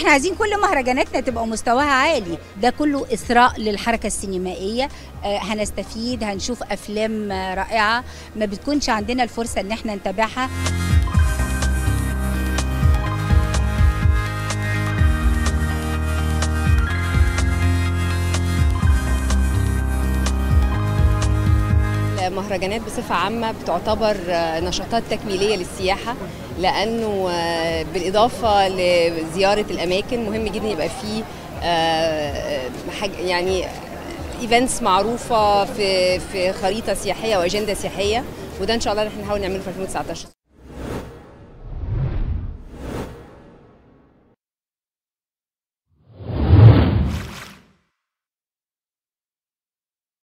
واحنا عايزين كل مهرجاناتنا تبقى مستواها عالي ده كله اثراء للحركه السينمائيه آه، هنستفيد هنشوف افلام آه، رائعه ما بتكونش عندنا الفرصه ان احنا نتابعها المهرجانات بصفة عامة بتعتبر نشاطات تكميلية للسياحة لأنه بالإضافة لزيارة الأماكن مهم جدا يبقى فيه حاج- يعني ايفنتس معروفة في في خريطة سياحية وأجندة سياحية وده إن شاء الله اللي احنا نحاول نعمله في 2019